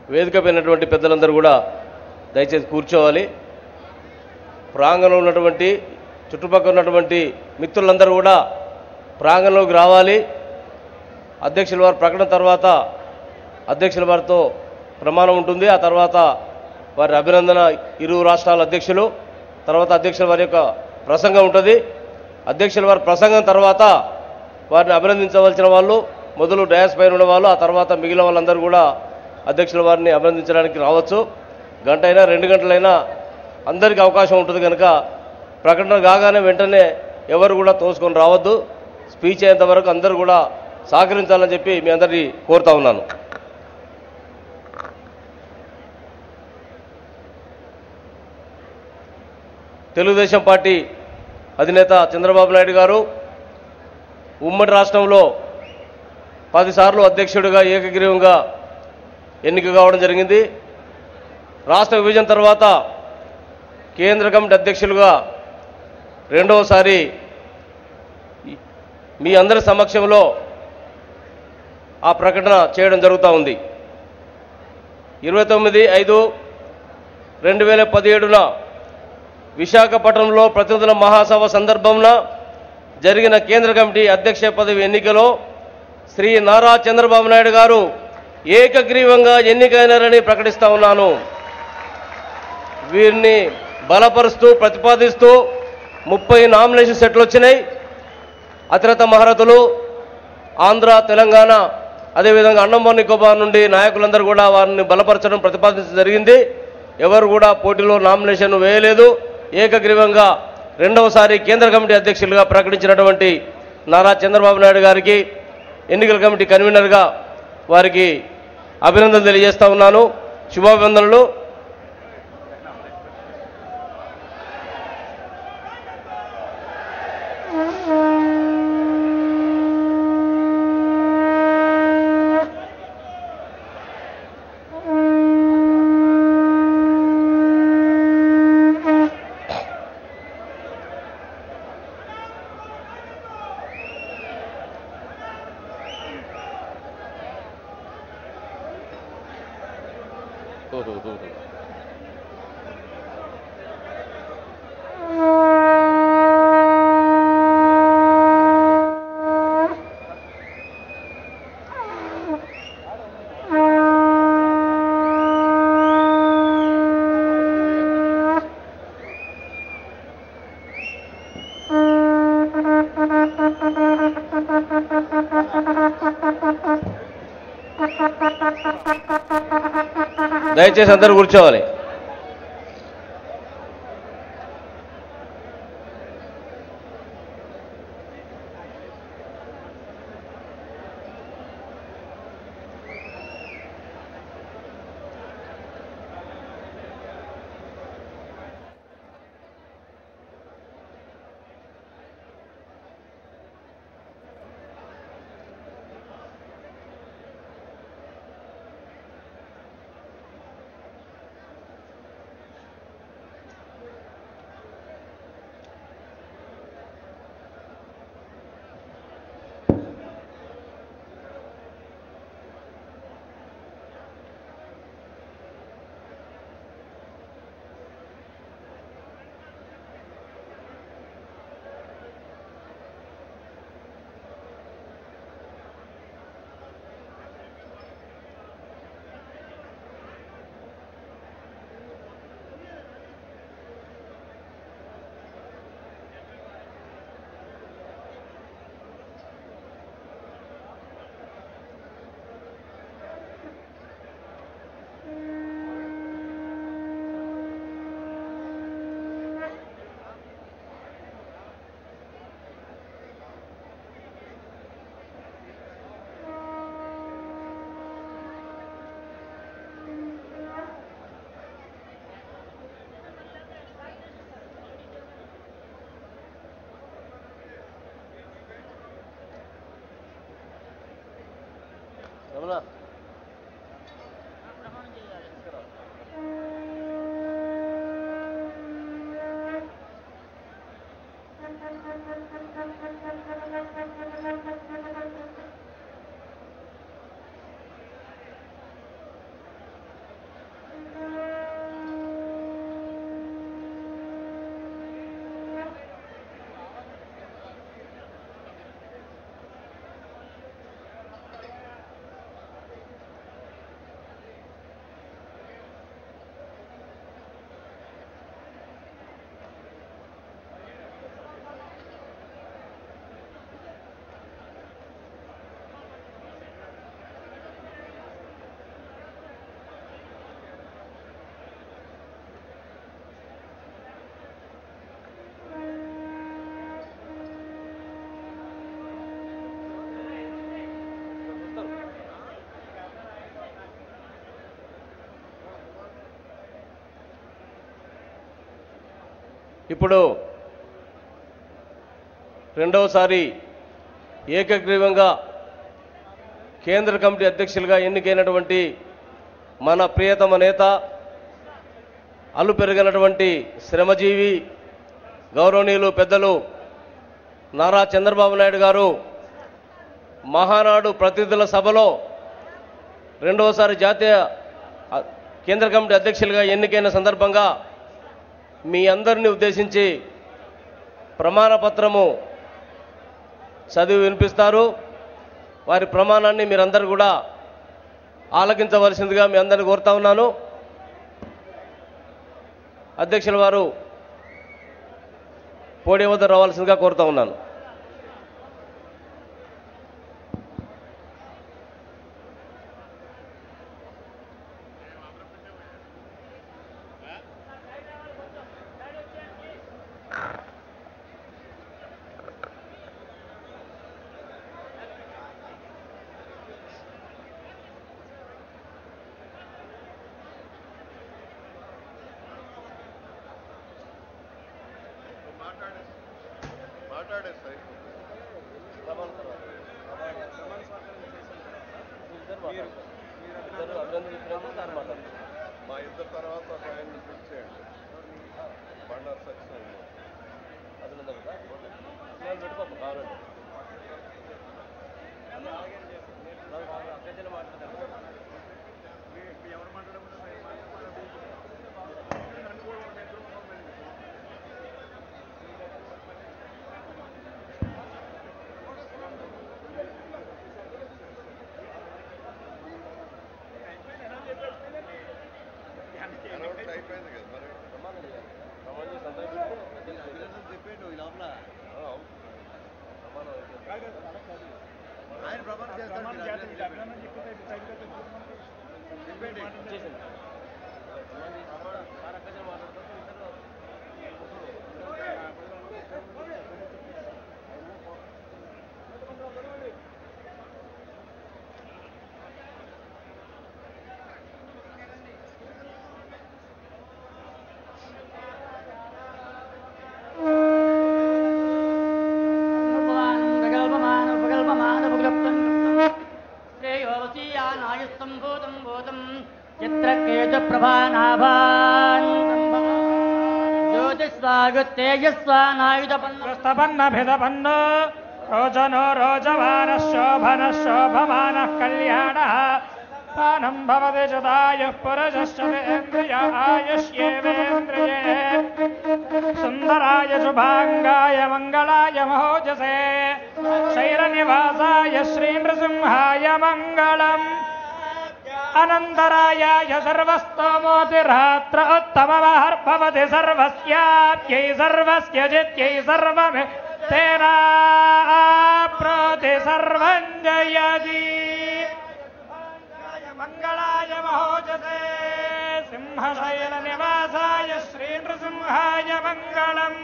వేదిక పైనటువంటి పెద్దలందరూ కూడా దయచేసి కూర్చోవాలి ప్రాంగణంలో ఉన్నటువంటి చుట్టుపక్కల ఉన్నటువంటి మిత్రులందరూ కూడా ప్రాంగణంలోకి రావాలి అధ్యక్షుల వారి ప్రకటన తర్వాత అధ్యక్షుల వారితో ప్రమాణం ఉంటుంది ఆ తర్వాత వారి అభినందన ఇరు రాష్ట్రాల అధ్యక్షులు తర్వాత అధ్యక్షుల వారి యొక్క ప్రసంగం ఉంటుంది అధ్యక్షుల వారి ప్రసంగం తర్వాత వారిని అభినందించవలసిన వాళ్ళు మొదలు డయాస్ పైన ఉన్న వాళ్ళు ఆ తర్వాత మిగిలిన వాళ్ళందరూ కూడా అధ్యక్షుల వారిని అభినందించడానికి రావచ్చు గంట అయినా రెండు గంటలైనా అందరికీ అవకాశం ఉంటుంది కనుక ప్రకటన కాగానే వెంటనే ఎవరు కూడా తోసుకొని రావద్దు స్పీచ్ అయ్యేంత వరకు అందరూ కూడా సహకరించాలని చెప్పి మీ అందరినీ కోరుతా ఉన్నాను తెలుగుదేశం పార్టీ అధినేత చంద్రబాబు నాయుడు గారు ఉమ్మడి రాష్ట్రంలో పదిసార్లు అధ్యక్షుడిగా ఏకగ్రీవంగా ఎన్నిక కావడం జరిగింది రాష్ట్ర విభజన తర్వాత కేంద్ర కమిటీ అధ్యక్షులుగా రెండవసారి మీ అందరి సమక్షంలో ఆ ప్రకటన చేయడం జరుగుతూ ఉంది ఇరవై తొమ్మిది ఐదు రెండు వేల పదిహేడున విశాఖపట్నంలో ప్రతినిధుల మహాసభ సందర్భంన జరిగిన కేంద్ర కమిటీ అధ్యక్ష పదవి ఎన్నికలో శ్రీ నారా చంద్రబాబు నాయుడు గారు ఏకగ్రీవంగా ఎన్నికైనారని ప్రకటిస్తా ఉన్నాను వీరిని బలపరుస్తూ ప్రతిపాదిస్తూ ముప్పై నామినేషన్ సెట్లు వచ్చినాయి అతిరత మహారథులు ఆంధ్ర తెలంగాణ అదేవిధంగా అండమాన్ నికోబార్ నుండి నాయకులందరూ కూడా వారిని బలపరచడం ప్రతిపాదించడం జరిగింది ఎవరు కూడా పోటీలో నామినేషన్ వేయలేదు ఏకగ్రీవంగా రెండవసారి కేంద్ర కమిటీ అధ్యక్షులుగా ప్రకటించినటువంటి నారా చంద్రబాబు నాయుడు గారికి ఎన్నికల కమిటీ కన్వీనర్గా వారికి అభినందనలు తెలియజేస్తా ఉన్నాను శుభాభినందనలు దయచేసి అందరూ కూర్చోవాలి రమణ ఇప్పుడు రెండవసారి ఏకగ్రీవంగా కేంద్ర కమిటీ అధ్యక్షులుగా ఎన్నికైనటువంటి మన ప్రియతమ నేత అల్లు పెరిగినటువంటి శ్రమజీవి గౌరవనీయులు పెద్దలు నారా చంద్రబాబు నాయుడు గారు మహానాడు ప్రతినిధుల సభలో రెండవసారి జాతీయ అ, కేంద్ర కమిటీ అధ్యక్షులుగా ఎన్నికైన సందర్భంగా మీ అందరిని ఉద్దేశించి ప్రమాణ పత్రము చదివి వినిపిస్తారు వారి ప్రమాణాన్ని మీరందరూ కూడా ఆలకించవలసిందిగా మీ అందరిని కోరుతా ఉన్నాను అధ్యక్షుల వారు పోడియం వద్ద రావాల్సిందిగా కోరుతా ఉన్నాను మాట్లాడేస్తాయి మా ఇద్దరు తర్వాత ఒక ఆయన ఫిక్స్ చేయండి బండారు సత్యనారాయణ అనౌన్స్ అయిపోయింది కదా మరి చెప్పేటు ఈ లోపల ఆ, అవును. ఆయన ప్రమాణం చేస్తాడు చెప్పేటి జ్యోతిస్వాగుత్తేజస్వానాయుధపన్న స్తపన్నభిదపన్న రోచనో రోచమాన శోభన శోభమాన కళ్యాణ పానం భవతి చదాయుః పురుషశ్చంద్రియ ఆయుష్యేవేంద్రియే సుందరాయ శుభాంగాయ మంగళాయ మహోజసే శైలనివాసాయ శ్రీనృసింహాయ మంగళం అనంతరాయాయ సర్వస్తోమోతిరాత్ర ఉత్తమమహర్భవతి సర్వస్యాప్యై సర్వస్య జిత్యై సర్వమే తేనాప్రోతి సర్వం జయతి మంగళాయ మహోజసే సింహశైల నివాసాయ శ్రీ నృసింహాయ మంగళం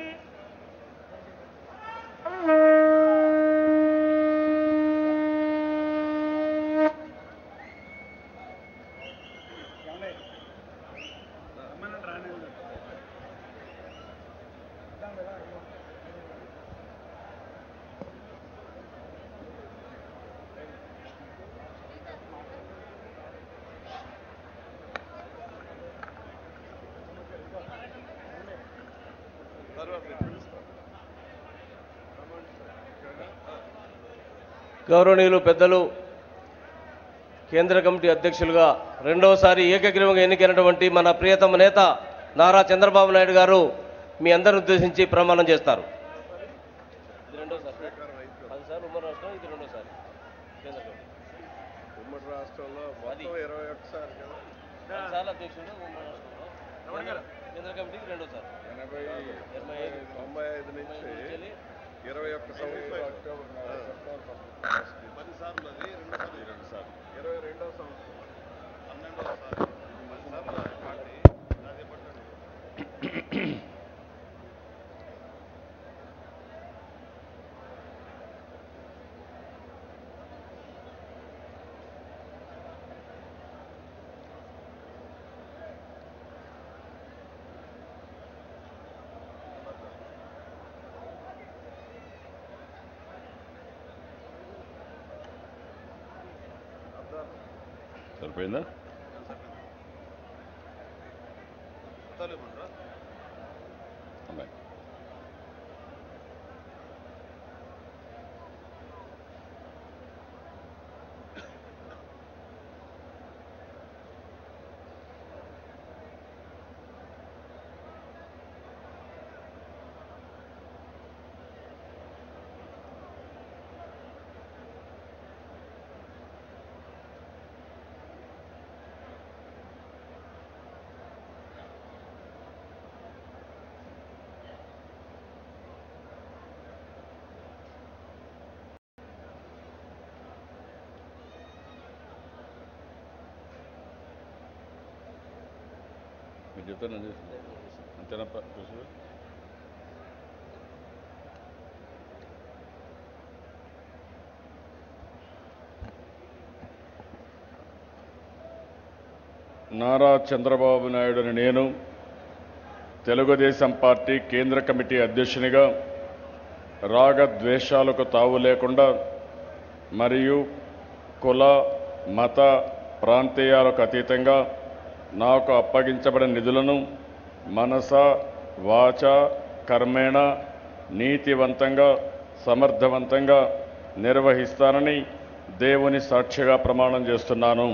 తర్వాత నేను పిలుస్తాను రమ్మండి సార్. గౌరవనీయులు పెద్దలు కేంద్ర కమిటీ అధ్యక్షులుగా రెండవసారి ఏకగ్రీవంగా ఎన్నికైనటువంటి మన ప్రియతమ నేత నారా చంద్రబాబు నాయుడు గారు మీ అందరిని ఉద్దేశించి ప్రమాణం చేస్తారు ఇది రెండోసారి స్వీకారం అయిపోయింది అది సార్ ఉమ్మడి రాష్ట్రం ఇది రెండోసారి కేంద్ర కమిటీ ఉమ్మడి రాష్ట్రంలో మొత్తం ఇరవై ఒక్కసారి కదా చాలా అధ్యక్షుడు ఉమ్మడి రాష్ట్రంలో కేంద్ర కమిటీకి రెండోసారి ఎనభై ఎనభై ఐదు. తొంభై ఐదు నుంచి వెళ్ళి ఇరవై ఒక్క సంవత్సరం పది సార్లు అది రెండు సార్లు రెండు సార్లు ఇరవై రెండో సంవత్సరం పన్నెండవ సారి పది సార్లు ఆ పార్టీ అదే పట్టండి సరిపోయిందా ఉన్నాయి. మీరు చెప్తాను నేను చేస్తాను. అంతేనప్ప కృష్ణ నారా చంద్రబాబు నాయుడుని నేను తెలుగుదేశం పార్టీ కేంద్ర కమిటీ అధ్యక్షునిగా రాగద్వేషాలకు తావు లేకుండా మరియు కుల మత ప్రాంతీయాలకు అతీతంగా నాకు అప్పగించబడిన నిధులను మనస వాచ కర్మేణ నీతివంతంగా సమర్థవంతంగా నిర్వహిస్తానని దేవుని సాక్షిగా ప్రమాణం చేస్తున్నాను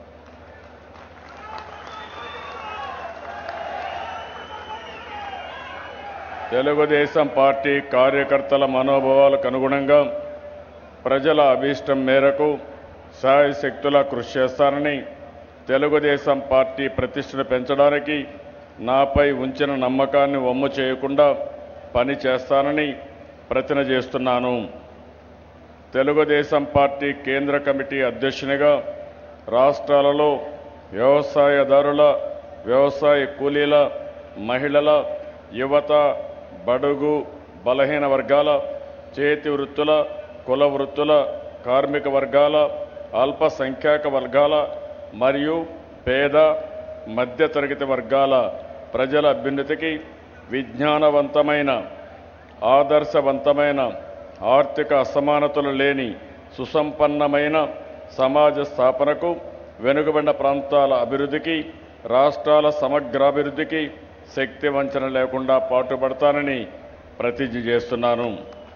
తెలుగుదేశం పార్టీ కార్యకర్తల మనోభావాలకు అనుగుణంగా ప్రజల అభీష్టం మేరకు శాయశక్తులా కృషి చేస్తానని తెలుగుదేశం పార్టీ ప్రతిష్టను పెంచడానికి నాపై ఉంచిన నమ్మకాన్ని వమ్ము చేయకుండా పని చేస్తానని ప్రతిన చేస్తున్నాను తెలుగుదేశం పార్టీ కేంద్ర కమిటీ అధ్యక్షునిగా రాష్ట్రాలలో వ్యవసాయదారుల వ్యవసాయ కూలీల మహిళల యువత బడుగు బలహీన వర్గాల చేతి వృత్తుల కుల వృత్తుల కార్మిక వర్గాల అల్పసంఖ్యాక వర్గాల మరియు పేద మధ్యతరగతి వర్గాల ప్రజల అభ్యున్నతికి విజ్ఞానవంతమైన ఆదర్శవంతమైన ఆర్థిక అసమానతలు లేని సుసంపన్నమైన సమాజ స్థాపనకు వెనుకబడిన ప్రాంతాల అభివృద్ధికి రాష్ట్రాల సమగ్రాభివృద్ధికి శక్తి వంచన లేకుండా పాటుపడతానని ప్రతిజ్ఞ చేస్తున్నాను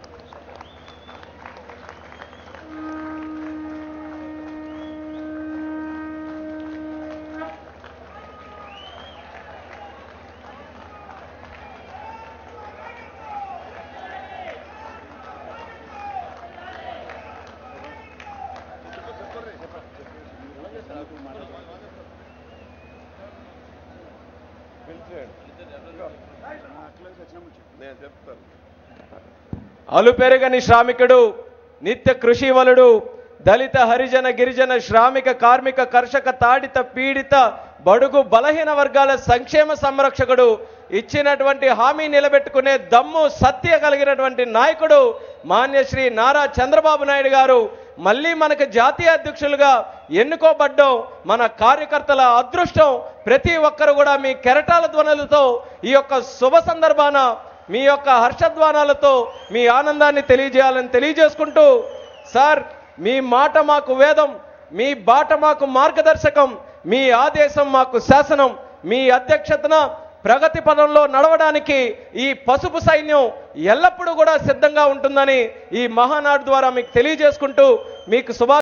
నేను చెప్తాను అలుపెరగని శ్రామికుడు నిత్య కృషివలుడు దళిత హరిజన గిరిజన శ్రామిక కార్మిక కర్షక తాడిత పీడిత బడుగు బలహీన వర్గాల సంక్షేమ సంరక్షకుడు ఇచ్చినటువంటి హామీ నిలబెట్టుకునే దమ్ము సత్య కలిగినటువంటి నాయకుడు మాన్యశ్రీ నారా చంద్రబాబు నాయుడు గారు మళ్ళీ మనకు జాతీయ అధ్యక్షులుగా ఎన్నుకోబడ్డం మన కార్యకర్తల అదృష్టం ప్రతి ఒక్కరు కూడా మీ కెరటాల ధ్వనులతో ఈ యొక్క శుభ సందర్భాన మీ యొక్క హర్షధ్వానాలతో మీ ఆనందాన్ని తెలియజేయాలని తెలియజేసుకుంటూ సార్ మీ మాట మాకు వేదం మీ బాట మాకు మార్గదర్శకం మీ ఆదేశం మాకు శాసనం మీ అధ్యక్షతన ప్రగతి పదంలో నడవడానికి ఈ పసుపు సైన్యం ఎల్లప్పుడూ కూడా సిద్ధంగా ఉంటుందని ఈ మహానాడు ద్వారా మీకు తెలియజేసుకుంటూ మీకు శుభా